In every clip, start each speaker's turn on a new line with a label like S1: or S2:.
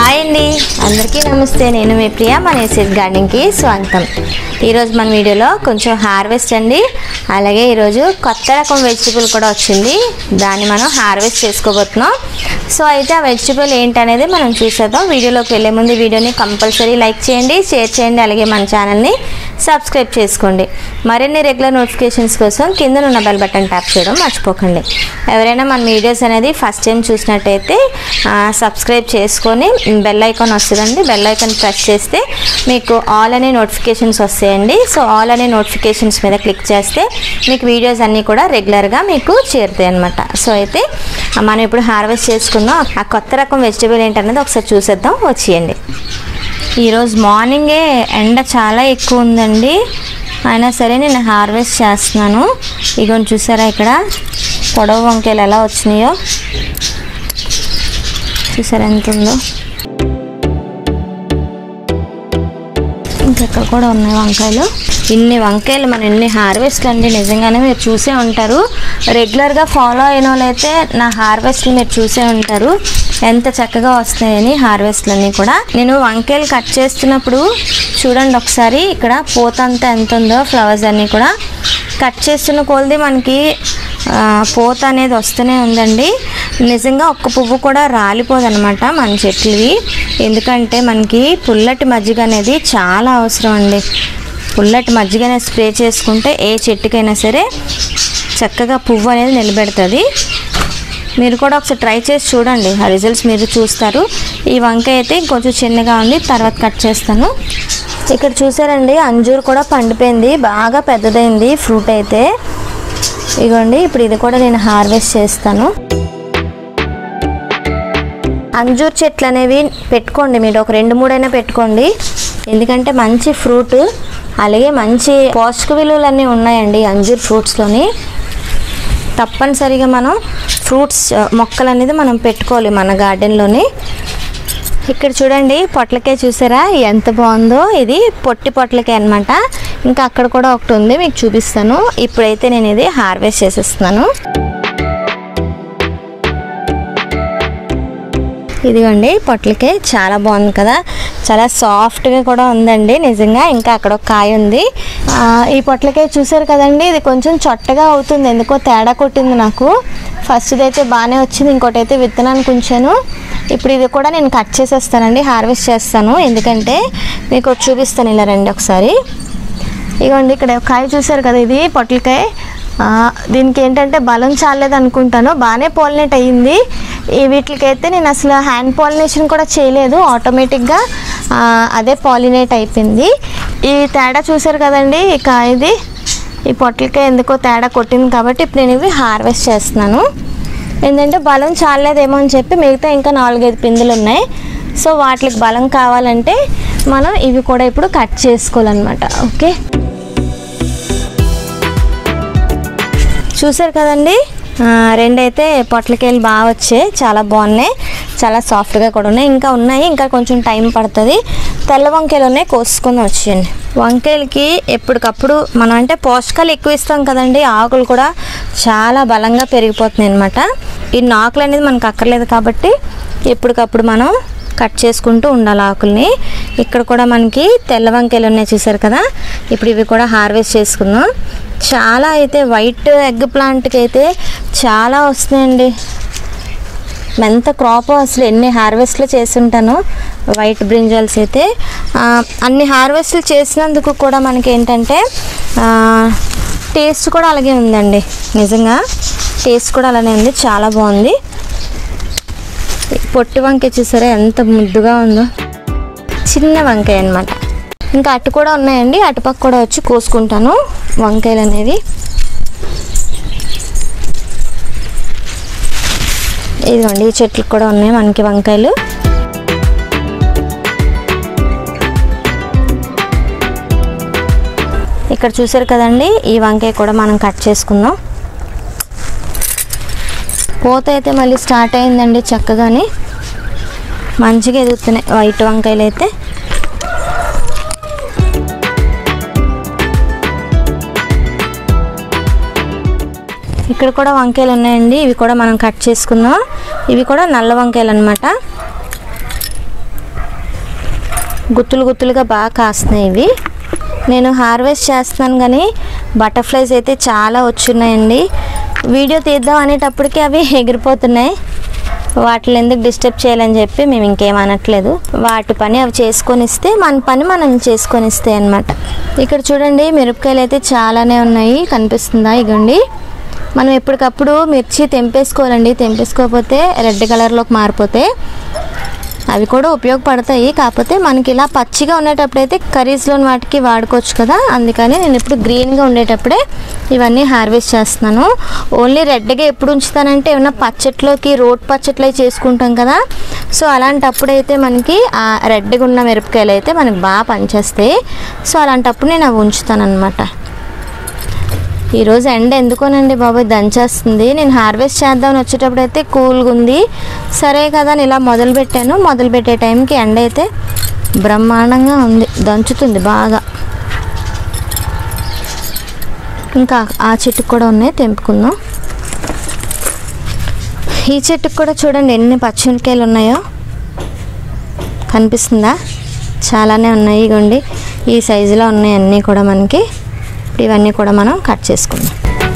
S1: hi అండి అందరికీ నమస్తే నేను మీ ప్రియ మన ఎస్ఎస్ గార్డెన్కి స్వాగతం ఈరోజు మన వీడియోలో కొంచెం హార్వెస్ట్ అండి అలాగే ఈరోజు కొత్త రకం వెజిటబుల్ కూడా వచ్చింది దాన్ని మనం హార్వెస్ట్ చేసుకోబోతున్నాం సో అయితే ఆ వెజిటబుల్ ఏంటనేది మనం చూసేద్దాం వీడియోలోకి వెళ్ళే ముందు ఈ వీడియోని కంపల్సరీ లైక్ చేయండి షేర్ చేయండి అలాగే మన ఛానల్ని సబ్స్క్రైబ్ చేసుకోండి మరిన్ని రెగ్యులర్ నోటిఫికేషన్స్ కోసం కింద ఉన్న బెల్ బటన్ ట్యాప్ చేయడం మర్చిపోకండి ఎవరైనా మన వీడియోస్ అనేది ఫస్ట్ టైం చూసినట్టయితే ఆ, సబ్స్క్రైబ్ చేసుకొని బెల్ ఐకాన్ వస్తుందండి బెల్ ఐకాన్ ప్రెస్ చేస్తే మీకు ఆల్ అనే నోటిఫికేషన్స్ వస్తాయండి సో ఆల్ అనే నోటిఫికేషన్స్ మీద క్లిక్ చేస్తే మీకు వీడియోస్ అన్నీ కూడా రెగ్యులర్గా మీకు చేరుతాయి అనమాట సో అయితే ఆ, మనం ఇప్పుడు హార్వెస్ట్ చేసుకున్నాం ఆ కొత్త రకం వెజిటబుల్ ఏంటనేది ఒకసారి చూసేద్దాం వచ్చేయండి ఈరోజు మార్నింగే ఎండ చాలా ఎక్కువ ఉందండి అయినా సరే నేను హార్వెస్ట్ చేస్తున్నాను ఇగోని చూసారా ఇక్కడ పొడవు వంకాయలు ఎలా వచ్చినాయో చూసారా ఎంత ఉందో ఇంకెక్కడ కూడా ఉన్నాయి వంకాయలు ఇన్ని వంకాయలు మన ఎన్ని హార్వెస్ట్లు అండి నిజంగానే మీరు చూసే ఉంటారు రెగ్యులర్గా ఫాలో అయిన వాళ్ళైతే నా హార్వెస్ట్లు మీరు చూసే ఉంటారు ఎంత చక్కగా వస్తున్నాయని హార్వెస్ట్లన్నీ కూడా నేను వంకాయలు కట్ చేస్తున్నప్పుడు చూడండి ఒకసారి ఇక్కడ పూత అంతా ఎంత ఉందో ఫ్లవర్స్ అన్నీ కూడా కట్ చేస్తున్న కొలది మనకి ఆ, పూత అనేది వస్తూనే ఉందండి నిజంగా ఒక్క పువ్వు కూడా రాలిపోదన్నమాట మన చెట్లువి ఎందుకంటే మనకి పుల్లటి మజ్జిగ అనేది చాలా అవసరం అండి పుల్లటి మజ్జిగనే స్ప్రే చేసుకుంటే ఏ చెట్టుకైనా సరే చక్కగా పువ్వు అనేది నిలబెడుతుంది మీరు కూడా ఒకసారి ట్రై చేసి చూడండి ఆ రిజల్ట్స్ మీరు చూస్తారు ఈ వంకాయ అయితే కొంచెం చిన్నగా ఉంది తర్వాత కట్ చేస్తాను ఇక్కడ చూసారండి అంజూర్ కూడా పండిపోయింది బాగా పెద్దదైంది ఫ్రూట్ అయితే ఇగోండి ఇప్పుడు ఇది కూడా నేను హార్వెస్ట్ చేస్తాను అంజూర్ చెట్లు అనేవి పెట్టుకోండి మీరు ఒక రెండు మూడైనా పెట్టుకోండి ఎందుకంటే మంచి ఫ్రూట్ అలాగే మంచి పోషక విలువలు అన్నీ ఉన్నాయండి అంజూర్ ఫ్రూట్స్లోని తప్పనిసరిగా మనం ఫ్రూట్స్ ఆ, మొక్కలు అనేది మనం పెట్టుకోవాలి మన గార్డెన్లోని ఇక్కడ చూడండి పొట్లకాయ చూసారా ఎంత బాగుందో ఇది పొట్టి పొట్లకాయ అనమాట ఇంకా అక్కడ కూడా ఒకటి ఉంది మీకు చూపిస్తాను ఇప్పుడైతే నేను ఇది హార్వెస్ట్ చేసేస్తున్నాను ఇదిగోండి పొట్లకాయ చాలా బాగుంది కదా చాలా సాఫ్ట్గా కూడా ఉందండి నిజంగా ఇంకా అక్కడ ఒక కాయ ఉంది ఆ, ఈ పొట్లకాయ చూసారు కదండి ఇది కొంచెం చొట్టగా అవుతుంది ఎందుకో తేడా కొట్టింది నాకు ఫస్ట్ అయితే బాగానే వచ్చింది ఇంకోటి అయితే విత్తనానికి ఉంచాను ఇప్పుడు ఇది కూడా నేను కట్ చేసేస్తానండి హార్వెస్ట్ చేస్తాను ఎందుకంటే మీకు ఒకటి చూపిస్తాను ఇలా రండి ఒకసారి ఇగోండి ఇక్కడ ఒక కాయ చూసారు కదా ఇది పొట్లకాయ ఆ, దీనికి ఏంటంటే బలం చాలేదు అనుకుంటాను బాగానే పాలినేట్ అయ్యింది ఈ వీటికైతే నేను అసలు హ్యాండ్ పాలినేషన్ కూడా చేయలేదు ఆటోమేటిక్గా ఆ, అదే పాలినేట్ అయిపోయింది ఈ తేడా చూసారు కదండి ఈ కాయది ఈ పొట్లకాయ ఎందుకో తేడా కొట్టింది కాబట్టి ఇప్పుడు నేను ఇవి హార్వెస్ట్ చేస్తున్నాను ఏంటంటే బలం చాలేదేమో అని చెప్పి మిగతా ఇంకా నాలుగైదు పిందులు ఉన్నాయి సో వాటికి బలం కావాలంటే మనం ఇవి కూడా ఇప్పుడు కట్ చేసుకోవాలన్నమాట ఓకే చూసారు కదండి ఆ, రెండైతే పొట్లకాయలు బాగా వచ్చాయి చాలా బాగున్నాయి చాలా సాఫ్ట్గా కూడా ఉన్నాయి ఇంకా ఉన్నాయి ఇంకా కొంచెం టైం పడుతుంది తెల్ల వంకాయలు ఉన్నాయి కోసుకొని వచ్చేయండి వంకాయలకి ఎప్పటికప్పుడు మనం అంటే పోషకాలు ఎక్కువ ఇస్తాం కదండి ఆకులు కూడా చాలా బలంగా పెరిగిపోతున్నాయి అనమాట ఈ ఆకులు అనేది మనకు అక్కర్లేదు కాబట్టి ఎప్పటికప్పుడు మనం కట్ చేసుకుంటూ ఉండాలి ఆకుల్ని ఇక్కడ కూడా మనకి తెల్ల వంకాయలు ఉన్నాయి చూసారు కదా ఇప్పుడు ఇవి కూడా హార్వెస్ట్ చేసుకుందాం చాలా అయితే వైట్ ఎగ్ ప్లాంట్కి అయితే చాలా వస్తున్నాయండి ఎంత క్రాప్ అసలు ఎన్ని హార్వెస్ట్లు చేస్తుంటాను వైట్ బ్రింజల్స్ అయితే ఆ, అన్ని హార్వెస్ట్లు చేసినందుకు కూడా మనకి ఏంటంటే టేస్ట్ కూడా అలాగే ఉందండి నిజంగా టేస్ట్ కూడా అలానే ఉంది చాలా బాగుంది పొట్టి వంకాయ చూసారా ఎంత ముద్దుగా ఉందో చిన్న వంకాయ అనమాట ఇంకా అటు కూడా ఉన్నాయండి అటుపక్క కూడా వచ్చి కోసుకుంటాను వంకాయలు అనేవి ఇదిగోండి ఈ చెట్లకు కూడా ఉన్నాయి మనకి వంకాయలు ఇక్కడ చూసారు కదండి ఈ వంకాయ కూడా మనం కట్ చేసుకుందాం పూత అయితే మళ్ళీ స్టార్ట్ అయిందండి చక్కగాని మంచిగా ఎదుగుతున్నాయి వైట్ వంకాయలు అయితే ఇక్కడ కూడా వంకాయలు ఉన్నాయండి ఇవి కూడా మనం కట్ చేసుకుందాం ఇవి కూడా నల్ల వంకాయలు అనమాట గుత్తులు గుత్తులుగా బాగా కాస్తున్నాయి ఇవి నేను హార్వెస్ట్ చేస్తున్నాను కానీ బటర్ఫ్లైస్ అయితే చాలా వచ్చున్నాయండి వీడియో తీద్దాం అనేటప్పటికి అవి ఎగిరిపోతున్నాయి వాటిని ఎందుకు డిస్టర్బ్ చేయాలని చెప్పి మేము ఇంకేం అనట్లేదు వాటి పని అవి చేసుకొని ఇస్తే మన పని మనం చేసుకొని ఇస్తే అనమాట ఇక్కడ చూడండి మిరపకాయలు అయితే చాలానే ఉన్నాయి కనిపిస్తుందా ఇగండి మనం ఎప్పటికప్పుడు మిర్చి తెంపేసుకోవాలండి తెంపేసుకోకపోతే రెడ్ కలర్లోకి మారిపోతే అవి కూడా ఉపయోగపడతాయి కాకపోతే మనకి ఇలా పచ్చిగా ఉండేటప్పుడైతే కర్రీస్లోని వాటికి వాడుకోవచ్చు కదా అందుకని నేను ఇప్పుడు గ్రీన్గా ఉండేటప్పుడే ఇవన్నీ హార్వెస్ట్ చేస్తున్నాను ఓన్లీ రెడ్గా ఎప్పుడు ఉంచుతానంటే ఏమన్నా పచ్చట్లోకి రోడ్ పచ్చట్లు అవి చేసుకుంటాం కదా సో అలాంటప్పుడైతే మనకి ఆ రెడ్గా ఉన్న మిరపకాయలు అయితే మనకి బాగా పనిచేస్తాయి సో అలాంటప్పుడు నేను అవి ఉంచుతాను అనమాట ఈరోజు ఎండ ఎందుకోనండి బాబాయ్ దంచేస్తుంది నేను హార్వెస్ట్ చేద్దామని వచ్చేటప్పుడు అయితే కూల్గా ఉంది సరే కదా అని ఇలా మొదలు పెట్టాను మొదలు పెట్టే టైంకి ఎండ అయితే బ్రహ్మాండంగా ఉంది దంచుతుంది బాగా ఇంకా ఆ చెట్టుకు కూడా ఉన్నాయి తెంపుకుందాం ఈ చెట్టుకు కూడా చూడండి ఎన్ని పచ్చిమిరకాయలు ఉన్నాయో కనిపిస్తుందా చాలానే ఉన్నాయి ఇగోండి ఈ సైజులో ఉన్నాయి అన్నీ కూడా మనకి ఇప్పుడు ఇవన్నీ కూడా మనం కట్ చేసుకుందాం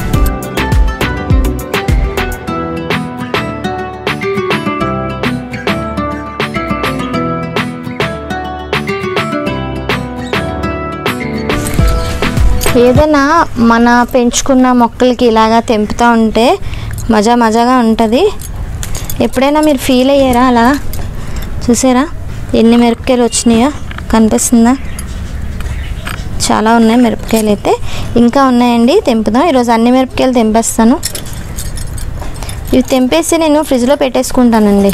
S1: ఏదైనా మన పెంచుకున్న మొక్కలకి ఇలాగా తెంపుతూ ఉంటే మజా మజాగా ఉంటుంది ఎప్పుడైనా మీరు ఫీల్ అయ్యారా అలా చూసారా ఎన్ని మిరపకాయలు వచ్చినాయో కనిపిస్తుందా చాలా ఉన్నాయి మిరపకాయలు అయితే ఇంకా ఉన్నాయండి తెంపుదాం ఈరోజు అన్ని మిరపకాయలు తెంపేస్తాను ఇవి తెంపేసి నేను ఫ్రిడ్జ్లో పెట్టేసుకుంటానండి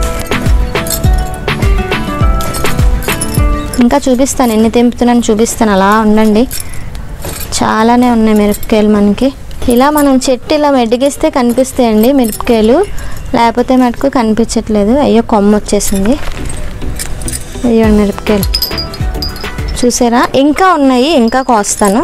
S1: ఇంకా చూపిస్తాను ఎన్ని తెంపుతున్నాను చూపిస్తాను అలా ఉండండి చాలానే ఉన్నాయి మిరపకాయలు మనకి ఇలా మనం చెట్టు ఇలా మెడిగిస్తే కనిపిస్తాయండి మిరపకాయలు లేకపోతే మటుకు కనిపించట్లేదు అయ్యో కొమ్మ వచ్చేసింది అయ్యో మిరపకాయలు చూసారా ఇంకా ఉన్నాయి ఇంకా కోస్తాను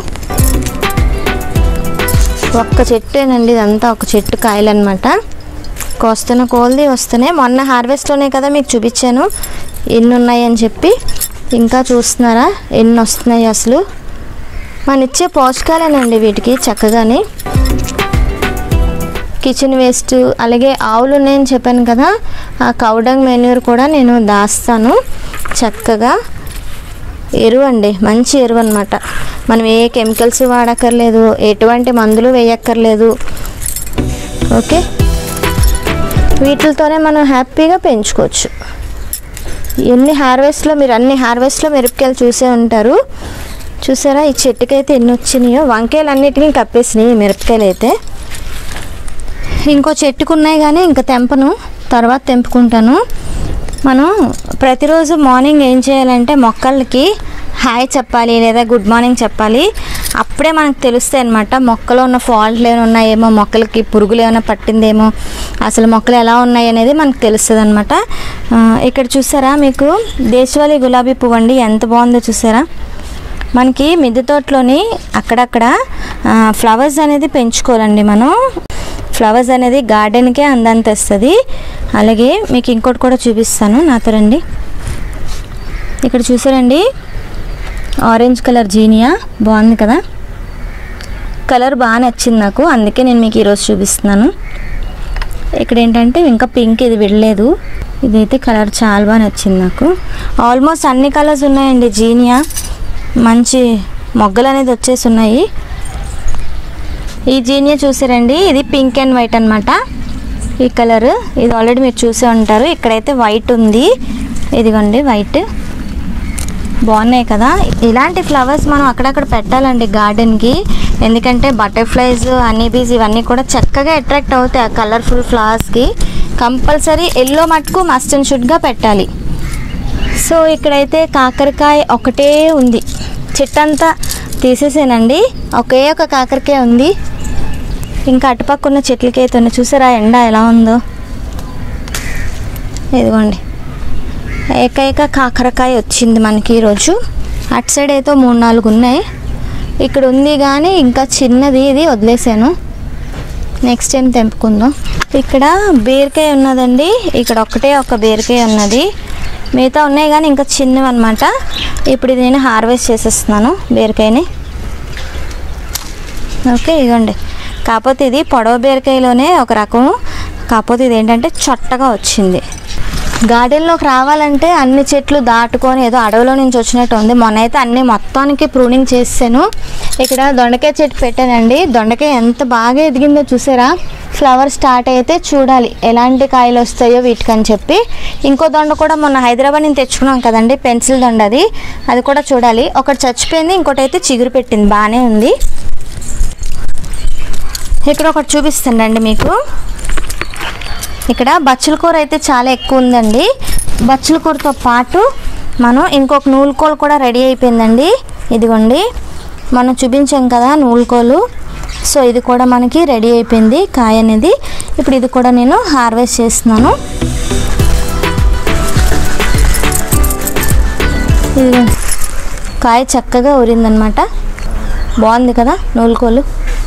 S1: ఒక్క చెట్టేనండి ఇదంతా ఒక చెట్టు కాయలు అనమాట కోస్తున్న కోల్ది వస్తున్నాయి మొన్న హార్వెస్ట్లోనే కదా మీకు చూపించాను ఎన్ని ఉన్నాయి అని చెప్పి ఇంకా చూస్తున్నారా ఎన్ని వస్తున్నాయి అసలు మన ఇచ్చే పోషకాలేనండి వీటికి చక్కగాని కిచెన్ వేస్ట్ అలాగే ఆవులు ఉన్నాయని చెప్పాను కదా ఆ కౌడంగ్ మెన్యూర్ కూడా నేను దాస్తాను చక్కగా ఎరువు అండి మంచి ఎరువు అనమాట మనం ఏ కెమికల్స్ వాడక్కర్లేదు ఎటువంటి మందులు వేయక్కర్లేదు ఓకే వీటితోనే మనం హ్యాపీగా పెంచుకోవచ్చు ఎన్ని హార్వెస్ట్లో మీరు అన్ని హార్వెస్ట్లో మిరపకాయలు చూసే ఉంటారు చూసారా ఈ చెట్టుకైతే ఎన్ని వచ్చినాయో వంకాయలు అన్నిటినీ కప్పేసినాయి ఈ మిరపకాయలు అయితే ఇంకో చెట్టుకు ఉన్నాయి కానీ ఇంకా తెంపను తర్వాత తెంపుకుంటాను మనం ప్రతిరోజు మార్నింగ్ ఏం చేయాలంటే మొక్కలకి హాయ్ చెప్పాలి లేదా గుడ్ మార్నింగ్ చెప్పాలి అప్పుడే మనకు తెలుస్తాయి అనమాట మొక్కలో ఉన్న ఫాల్ట్లు ఏమైనా ఉన్నాయేమో మొక్కలకి పురుగులు ఏమైనా పట్టిందేమో అసలు మొక్కలు ఎలా ఉన్నాయి అనేది మనకు తెలుస్తుంది అనమాట ఇక్కడ చూసారా మీకు దేశవాళీ గులాబీ పువ్వు అండి ఎంత బాగుందో చూసారా మనకి మిద్దె తోటలోని అక్కడక్కడ ఆ, ఫ్లవర్స్ అనేది పెంచుకోవాలండి మనం ఫ్లవర్స్ అనేది గార్డెన్కే అందాన్ని తెస్తుంది అలాగే మీకు ఇంకోటి కూడా చూపిస్తాను నాతో రండి ఇక్కడ చూసారండి ఆరెంజ్ కలర్ జీనియా బాగుంది కదా కలర్ బాగా నచ్చింది నాకు అందుకే నేను మీకు ఈరోజు చూపిస్తున్నాను ఇక్కడ ఏంటంటే ఇంకా పింక్ ఇది వెళ్ళలేదు ఇదైతే కలర్ చాలా బాగా నచ్చింది నాకు ఆల్మోస్ట్ అన్ని కలర్స్ ఉన్నాయండి జీనియా మంచి మొగ్గలు అనేది వచ్చేసి ఉన్నాయి ఈ జీనియా చూసారండి ఇది పింక్ అండ్ వైట్ అన్నమాట ఈ కలర్ ఇది ఆల్రెడీ మీరు చూసే ఉంటారు ఇక్కడైతే వైట్ ఉంది ఇదిగోండి వైట్ బాగున్నాయి కదా ఇలాంటి ఫ్లవర్స్ మనం అక్కడక్కడ పెట్టాలండి గార్డెన్కి ఎందుకంటే బటర్ఫ్లైస్ హనీబీస్ ఇవన్నీ కూడా చక్కగా అట్రాక్ట్ అవుతాయి ఆ కలర్ఫుల్ ఫ్లవర్స్కి కంపల్సరీ ఎల్లో మటుకు మస్ట్ అండ్ షుడ్గా పెట్టాలి సో ఇక్కడైతే కాకరకాయ ఒకటే ఉంది చెట్టంతా తీసేసానండి ఒకే ఒక కాకరకాయ ఉంది ఇంకా అటుపక్క ఉన్న చెట్లకి అయితే ఉన్నాయి చూసారా ఎండ ఎలా ఉందో ఇదిగోండి ఏకైక కాకరకాయ వచ్చింది మనకి ఈరోజు అటు సైడ్ అయితే మూడు నాలుగు ఉన్నాయి ఇక్కడ ఉంది కానీ ఇంకా చిన్నది ఇది వదిలేసాను నెక్స్ట్ టైం తెంపుకుందాం ఇక్కడ బీరకాయ ఉన్నదండి ఇక్కడ ఒక్కటే ఒక బీరకాయ ఉన్నది మిగతా ఉన్నాయి కానీ ఇంకా చిన్నవి అనమాట ఇప్పుడు ఇది నేను హార్వెస్ట్ చేసేస్తున్నాను బీరకాయని ఓకే ఇదిగోండి కాకపోతే ఇది పొడవ బీరకాయలోనే ఒక రకం కాకపోతే ఇది ఏంటంటే చొట్టగా వచ్చింది గార్డెన్లోకి రావాలంటే అన్ని చెట్లు దాటుకొని ఏదో అడవిలో నుంచి వచ్చినట్టు ఉంది మొన్న అయితే అన్ని మొత్తానికి ప్రూనింగ్ చేసాను ఇక్కడ దొండకాయ చెట్టు పెట్టానండి దొండకాయ ఎంత బాగా ఎదిగిందో చూసారా ఫ్లవర్ స్టార్ట్ అయితే చూడాలి ఎలాంటి కాయలు వస్తాయో వీటికని చెప్పి ఇంకో దొండ కూడా మొన్న హైదరాబాద్ నుంచి తెచ్చుకున్నాం కదండి పెన్సిల్ దొండ అది అది కూడా చూడాలి ఒకటి చచ్చిపోయింది ఇంకోటి అయితే చిగురు పెట్టింది బాగానే ఉంది ఇక్కడ ఒకటి చూపిస్తానండి మీకు ఇక్కడ బచ్చల కూర అయితే చాలా ఎక్కువ ఉందండి బచ్చల కూరతో పాటు మనం ఇంకొక నూలుకోలు కూడా రెడీ అయిపోయిందండి ఇదిగోండి మనం చూపించాం కదా నూలుకోలు సో ఇది కూడా మనకి రెడీ అయిపోయింది కాయ అనేది ఇప్పుడు ఇది కూడా నేను హార్వెస్ట్ చేస్తున్నాను ఇది కాయ చక్కగా ఉరిందనమాట బాగుంది కదా నూలుకోలు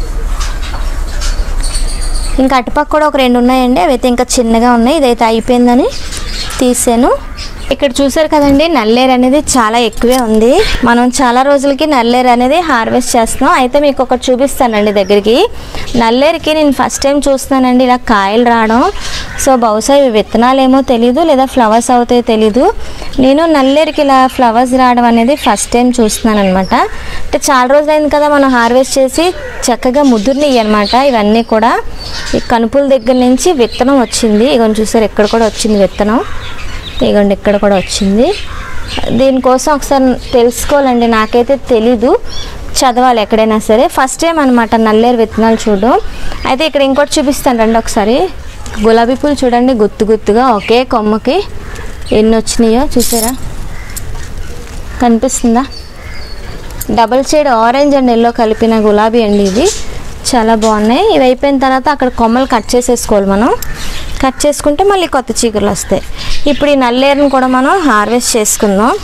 S1: ఇంకా అటుపక్క కూడా ఒక రెండు ఉన్నాయండి అవి అయితే ఇంకా చిన్నగా ఉన్నాయి ఇదైతే అయిపోయిందని తీసాను ఇక్కడ చూసారు కదండి నల్లేరు అనేది చాలా ఎక్కువే ఉంది మనం చాలా రోజులకి నల్లేరు అనేది హార్వెస్ట్ చేస్తున్నాం అయితే మీకు ఒకటి చూపిస్తానండి దగ్గరికి నల్లేరుకి నేను ఫస్ట్ టైం చూస్తున్నానండి ఇలా కాయలు రావడం సో బహుశా ఇవి విత్తనాలేమో తెలీదు లేదా ఫ్లవర్స్ అవుతాయో తెలీదు నేను నల్లేరుకి ఇలా ఫ్లవర్స్ రావడం అనేది ఫస్ట్ టైం చూస్తున్నాను అనమాట అంటే చాలా రోజులైంది కదా మనం హార్వెస్ట్ చేసి చక్కగా ముదురునియ్యి అనమాట ఇవన్నీ కూడా ఈ కనుపుల దగ్గర నుంచి విత్తనం వచ్చింది ఇగోండి చూసారు ఇక్కడ కూడా వచ్చింది విత్తనం ఇగోండి ఇక్కడ కూడా వచ్చింది దీనికోసం ఒకసారి తెలుసుకోవాలండి నాకైతే తెలీదు చదవాలి ఎక్కడైనా సరే ఫస్ట్ టైం అనమాట నల్లేరు విత్తనాలు చూడడం అయితే ఇక్కడ ఇంకోటి చూపిస్తాను రండి ఒకసారి గులాబీ పూలు చూడండి గుత్తు గుత్తుగా ఒకే కొమ్మకి ఎన్ని వచ్చినాయో చూసారా కనిపిస్తుందా double shade orange and yellow కలిపిన గులాబీ అండి ఇది చాలా బాగున్నాయి ఇవి అయిపోయిన తర్వాత అక్కడ కొమ్మలు కట్ చేసేసుకోవాలి మనం కట్ చేసుకుంటే మళ్ళీ కొత్త చీకులు వస్తాయి ఇప్పుడు ఈ నల్లేరుని కూడా మనం హార్వెస్ట్ చేసుకుందాం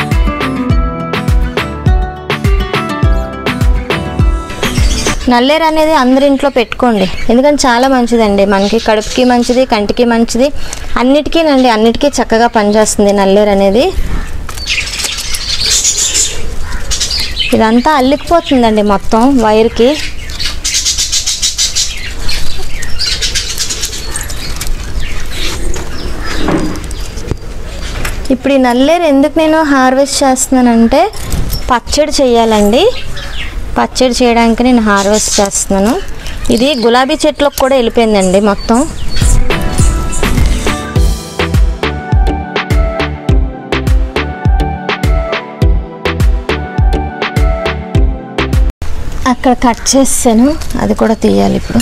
S1: నల్లేరు అనేది అందరి ఇంట్లో పెట్టుకోండి ఎందుకంటే చాలా మంచిదండి మనకి కడుపుకి మంచిది కంటికి మంచిది అన్నిటికీ నండి అన్నిటికీ చక్కగా పనిచేస్తుంది నల్లేరు అనేది ఇదంతా అల్లికిపోతుందండి మొత్తం వైర్కి ఇప్పుడు ఈ నల్లేరు ఎందుకు నేను హార్వెస్ట్ చేస్తున్నానంటే పచ్చడి చేయాలండి పచ్చడి చేయడానికి నేను హార్వెస్ట్ చేస్తున్నాను ఇది గులాబీ చెట్లకు కూడా వెళ్ళిపోయిందండి మొత్తం అక్కడ కట్ చేసాను అది కూడా తీయాలి ఇప్పుడు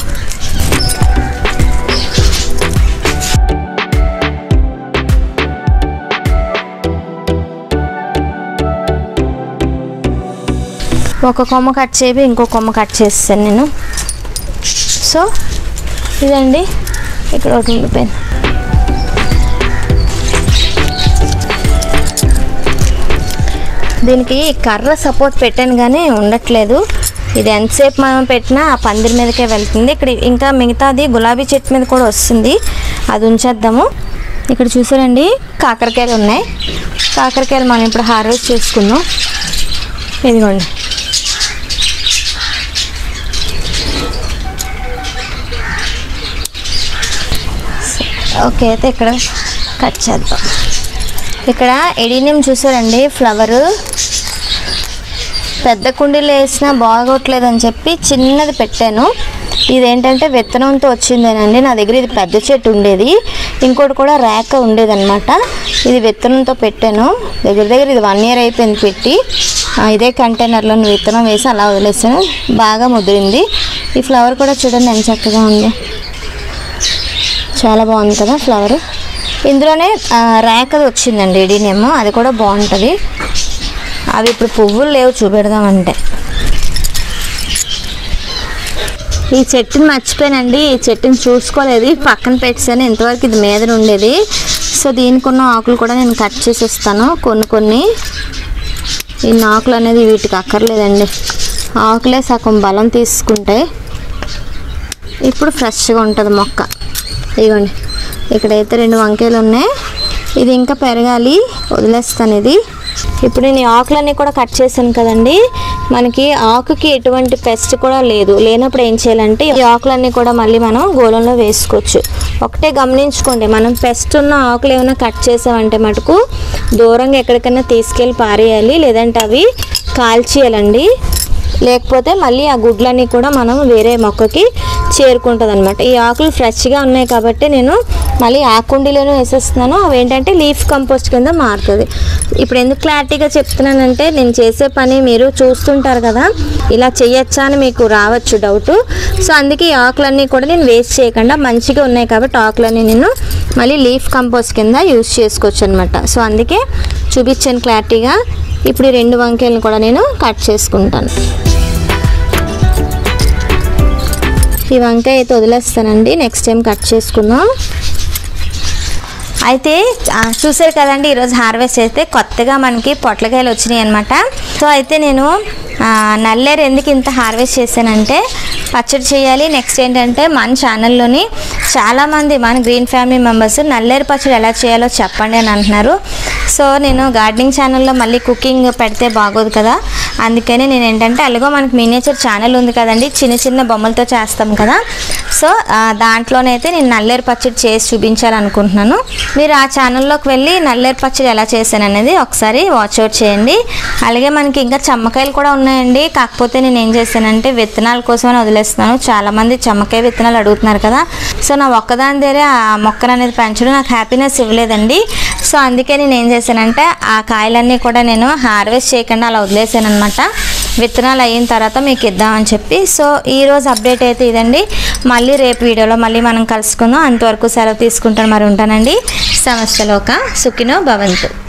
S1: ఒక కొమ్మ కట్ చేపి ఇంకో కొమ్మ కట్ చేస్తాను నేను సో ఇదండి ఇక్కడ ఒకటి ఉండిపోయింది దీనికి కర్ర సపోర్ట్ పెట్టాను కానీ ఉండట్లేదు ఇది ఎంతసేపు మనం పెట్టినా ఆ పందిరి మీదకే వెళ్తుంది ఇక్కడ ఇంకా మిగతాది గులాబీ చెట్టు మీద కూడా వస్తుంది అది ఉంచేద్దాము ఇక్కడ చూసారండి కాకరకాయలు ఉన్నాయి కాకరకాయలు మనం ఇప్పుడు హార్వెస్ట్ చేసుకుందాం ఇదిగోండి ఓకే అయితే ఇక్కడ కట్ చేద్దాం ఇక్కడ ఎడీనియం చూసారండి ఫ్లవరు పెద్ద కుండీలో వేసినా బాగోట్లేదని చెప్పి చిన్నది పెట్టాను ఇదేంటంటే విత్తనంతో వచ్చిందేనండి నా దగ్గర ఇది పెద్ద చెట్టు ఉండేది ఇంకోటి కూడా రేక ఉండేదన్నమాట ఇది విత్తనంతో పెట్టాను దగ్గర దగ్గర ఇది వన్ ఇయర్ అయిపోయింది పెట్టి ఆ, ఇదే కంటైనర్లో విత్తనం వేసి అలా వదిలేసాను బాగా ముదిరింది ఈ ఫ్లవర్ కూడా చూడండి ఎంత చక్కగా ఉంది చాలా బాగుంది కదా ఫ్లవర్ ఇందులోనే ఆ, రేకది వచ్చిందండి ఎడీనేమో అది కూడా బాగుంటుంది అవి ఇప్పుడు పువ్వులు లేవు చూపెడదామంటే ఈ చెట్టుని మర్చిపోయానండి ఈ చెట్టుని చూసుకోలేదు పక్కన పెట్టాను ఇంతవరకు ఇది మీద ఉండేది సో దీనికి ఉన్న ఆకులు కూడా నేను కట్ చేసేస్తాను కొన్ని కొన్ని ఈ ఆకులు అనేది వీటికి అక్కర్లేదండి ఆకులే సగం బలం తీసుకుంటే ఇప్పుడు ఫ్రెష్గా ఉంటుంది మొక్క ఇదిగోండి ఇక్కడైతే రెండు వంకాయలు ఉన్నాయి ఇది ఇంకా పెరగాలి వదిలేస్తాను ఇది ఇప్పుడు నేను ఈ ఆకులన్నీ కూడా కట్ చేశాను కదండి మనకి ఆకుకి ఎటువంటి పెస్ట్ కూడా లేదు లేనప్పుడు ఏం చేయాలంటే ఈ ఆకులన్నీ కూడా మళ్ళీ మనం గోళంలో వేసుకోవచ్చు ఒకటే గమనించుకోండి మనం పెస్ట్ ఉన్న ఆకులు ఏమైనా కట్ చేసామంటే మటుకు దూరంగా ఎక్కడికైనా తీసుకెళ్ళి పారేయాలి లేదంటే అవి కాల్చేయాలండి లేకపోతే మళ్ళీ ఆ గుడ్లన్నీ కూడా మనం వేరే మొక్కకి చేరుకుంటుంది అనమాట ఈ ఆకులు ఫ్రెష్గా ఉన్నాయి కాబట్టి నేను మళ్ళీ ఆ కుండీలోనే వేసేస్తున్నాను అవి ఏంటంటే లీఫ్ కంపోస్ట్ కింద మారుతుంది ఇప్పుడు ఎందుకు క్లారిటీగా చెప్తున్నానంటే నేను చేసే పని మీరు చూస్తుంటారు కదా ఇలా చేయొచ్చా అని మీకు రావచ్చు డౌట్ సో అందుకే ఈ ఆకులన్నీ కూడా నేను వేస్ట్ చేయకుండా మంచిగా ఉన్నాయి కాబట్టి ఆకులన్నీ నేను మళ్ళీ లీఫ్ కంపోస్ట్ కింద యూస్ చేసుకోవచ్చు అనమాట సో అందుకే చూపించాను క్లారిటీగా ఇప్పుడు ఈ రెండు వంకాయలను కూడా నేను కట్ చేసుకుంటాను ఈ వంకాయ అయితే వదిలేస్తానండి నెక్స్ట్ టైం కట్ చేసుకుందాం అయితే ఆ, చూసారు కదండి ఈరోజు హార్వెస్ట్ అయితే కొత్తగా మనకి పొట్లకాయలు వచ్చినాయి అనమాట సో అయితే నేను ఆ, నల్లేరు ఎందుకు ఇంత హార్వెస్ట్ చేశానంటే పచ్చడి చేయాలి నెక్స్ట్ ఏంటంటే మన ఛానల్లోని చాలామంది మన గ్రీన్ ఫ్యామిలీ మెంబర్స్ నల్లేరు పచ్చడి ఎలా చేయాలో చెప్పండి అని అంటున్నారు సో నేను గార్డెనింగ్ ఛానల్లో మళ్ళీ కుకింగ్ పెడితే బాగోదు కదా అందుకని నేను ఏంటంటే అలాగో మనకి మినియేచర్ ఛానల్ ఉంది కదండి చిన్న చిన్న బొమ్మలతో చేస్తాం కదా సో ఆ, దాంట్లోనైతే నేను నల్లేరు పచ్చడి చేసి చూపించాలనుకుంటున్నాను మీరు ఆ ఛానల్లోకి వెళ్ళి నల్లేరు పచ్చడి ఎలా చేశాను అనేది ఒకసారి వాచ్ అవుట్ చేయండి అలాగే మనకి ఇంకా చమ్మకాయలు కూడా ఉన్నాయండి కాకపోతే నేను ఏం చేశానంటే విత్తనాల కోసమని వదిలేస్తున్నాను చాలామంది చమ్మకాయ విత్తనాలు అడుగుతున్నారు కదా సో నా ఒక్కదాని దగ్గర ఆ మొక్కను అనేది పెంచడం నాకు హ్యాపీనెస్ ఇవ్వలేదండి సో అందుకే నేను ఏం చేశానంటే ఆ కాయలన్నీ కూడా నేను హార్వెస్ట్ చేయకుండా అలా వదిలేసాను అనమాట విత్తనాలు అయిన తర్వాత మీకు ఇద్దామని చెప్పి సో ఈ రోజు అప్డేట్ అయితే ఇదండి మళ్ళీ రేపు వీడియోలో మళ్ళీ మనం కలుసుకుందాం అంతవరకు సెలవు తీసుకుంటాను మరి ఉంటానండి సమస్తలోక సుఖినో భవంతు